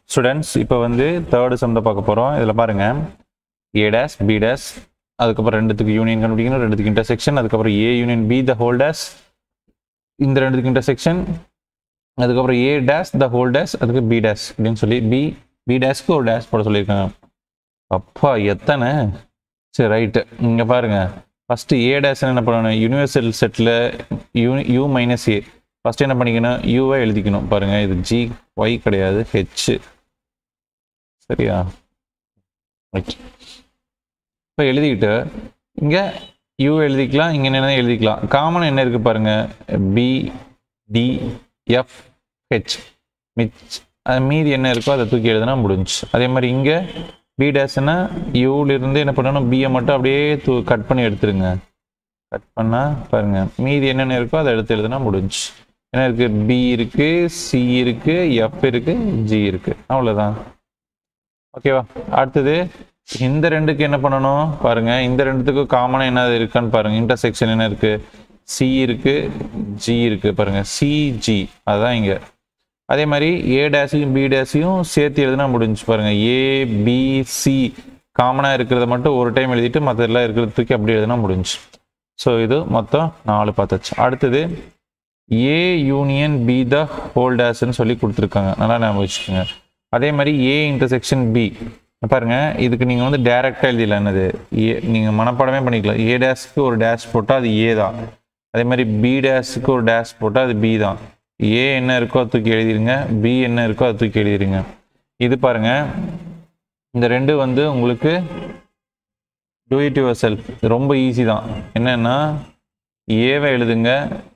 students இப்போ வந்து third சம்த பார்க்க போகிறோம் இதில் பாருங்க ஏ டேஸ் பி டேஸ் அதுக்கப்புறம் ரெண்டுத்துக்கு யூனியன் கண்டுபிடிக்கணும் ரெண்டுத்துக்கு இன்டர்செக்ஷன் அதுக்கப்புறம் A union B the whole dash இந்த ரெண்டுத்துக்கு இன்டர்செக்ஷன் அதுக்கப்புறம் A dash the whole dash அதுக்கு பி டேஸ் அப்படின்னு சொல்லி பி பி டேஸ்க்கு ஒரு டேஷ் போட சொல்லியிருக்காங்க அப்பா எத்தனை சரி ரைட்டு இங்கே பாருங்க ஃபஸ்ட்டு ஏ டேஸ் என்ன பண்ணணும் யூனிவர்சல் செட்டில் U U minus A first என்ன பண்ணிக்கணும் யூவை எழுதிக்கணும் பாருங்க இது ஜி ஒய் கிடையாது ஹெச் சரியா ரைட் இப்போ எழுதிக்கிட்டு இங்கே யூ எழுதிக்கலாம் இங்கே என்ன எழுதிக்கலாம் காமன் என்ன இருக்குது பாருங்க பி டி எஃப் ஹெச் மிச் அது மீதி என்ன இருக்கோ அதை தூக்கி எழுதுனா முடிஞ்சு அதே மாதிரி இங்கே பி டேஸ்னா யூலேருந்து என்ன பண்ணணும் பியை மட்டும் அப்படியே தூ கட் பண்ணி எடுத்துருங்க கட் பண்ணால் பாருங்க மீதி என்னென்ன இருக்கோ அதை எடுத்து எழுதுனா முடிஞ்சு என்ன இருக்கு பி இருக்கு சி இருக்கு எஃப் இருக்கு ஜி இருக்கு அவ்வளோதான் ஓகேவா அடுத்தது இந்த ரெண்டுக்கு என்ன பண்ணணும் பாருங்க இந்த ரெண்டுத்துக்கு காமனாக என்ன இருக்கான்னு பாருங்க இன்டர்செக்ஷன் என்ன இருக்கு சி இருக்கு ஜி இருக்கு பாருங்க சிஜி அதுதான் இங்க அதே மாதிரி ஏ டேஸையும் பி டேஸையும் சேர்த்து எழுதுனா முடிஞ்சு பாருங்க ஏ பி சி காமனாக இருக்கிறத மட்டும் ஒரு டைம் எழுதிட்டு மற்றதெல்லாம் இருக்கிறத தூக்கி அப்படி எழுதுனா முடிஞ்சு ஸோ இது மொத்தம் நாலு பார்த்தாச்சு அடுத்தது A union B the whole டேஸ்ன்னு சொல்லி கொடுத்துருக்காங்க நல்லா ஞாபகம் வச்சுக்கோங்க அதே மாதிரி ஏ இன்டர்செக்ஷன் பி பாருங்க இதுக்கு நீங்கள் வந்து டைரெக்டாக எழுதிடலாம் என்னது ஏ நீங்கள் மனப்பாடமே பண்ணிக்கலாம் ஏ டேஸ்க்கு ஒரு டேஷ் போட்டால் அது ஏ தான் அதே மாதிரி பி டேஷுக்கு ஒரு டேஷ் போட்டால் அது பி தான் ஏ என்ன இருக்கோ அதை தூக்கி எழுதிருங்க பி என்ன இருக்கோ அதை தூக்கி எழுதிருங்க இது பாருங்க இந்த ரெண்டு வந்து உங்களுக்கு டூ இட் யுவர் செல்ஃப் ரொம்ப ஈஸி தான் என்னன்னா ஏவை எழுதுங்க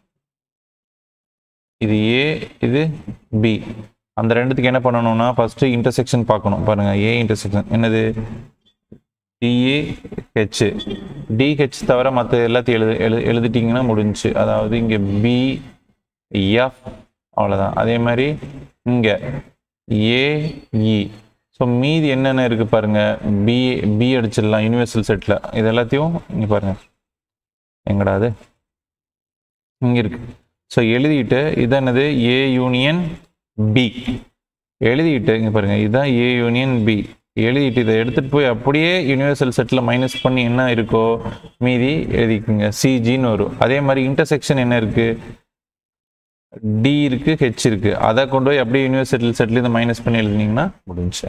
இது ஏ இது பி அந்த ரெண்டுத்துக்கு என்ன பண்ணணும்னா ஃபர்ஸ்ட் இன்டர்செக்ஷன் பார்க்கணும் பாருங்க ஏ இன்டர்செக்ஷன் என்னது டிஏ ஹெச் டிஹெச் தவிர மற்ற எல்லாத்தையும் எழுது எழு எழுதிட்டிங்கன்னா முடிஞ்சு அதாவது இங்கே பி எஃப் அவ்வளோதான் அதே மாதிரி இங்கே ஏஇ ஸோ மீதி என்னென்ன இருக்குது பாருங்க பி பி அடிச்சிடலாம் யூனிவர்சல் செட்டில் இது எல்லாத்தையும் இங்கே பாருங்க எங்கடா அது இங்கே இருக்கு ஸோ எழுதிட்டு இது என்னது ஏ யூனியன் பி எழுதிட்டு இங்கே பாருங்க இதுதான் ஏ யூனியன் பி எழுதிட்டு இதை எடுத்துகிட்டு போய் அப்படியே யூனிவர்சல் செட்டில் மைனஸ் பண்ணி என்ன இருக்கோ மீதி எழுதிக்குங்க சிஜின்னு வரும் அதே மாதிரி இன்டர்செக்ஷன் என்ன இருக்குது டி இருக்கு ஹெச் இருக்கு அதை கொண்டு போய் அப்படியே யூனிவர்சிட்டி செட்டில் இதை மைனஸ் பண்ணி எழுதினீங்கன்னா முடிஞ்சு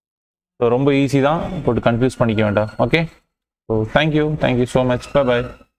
ஸோ ரொம்ப ஈஸி தான் போட்டு கன்ஃபியூஸ் பண்ணிக்க வேண்டாம் okay so thank you thank you so much bye பாய்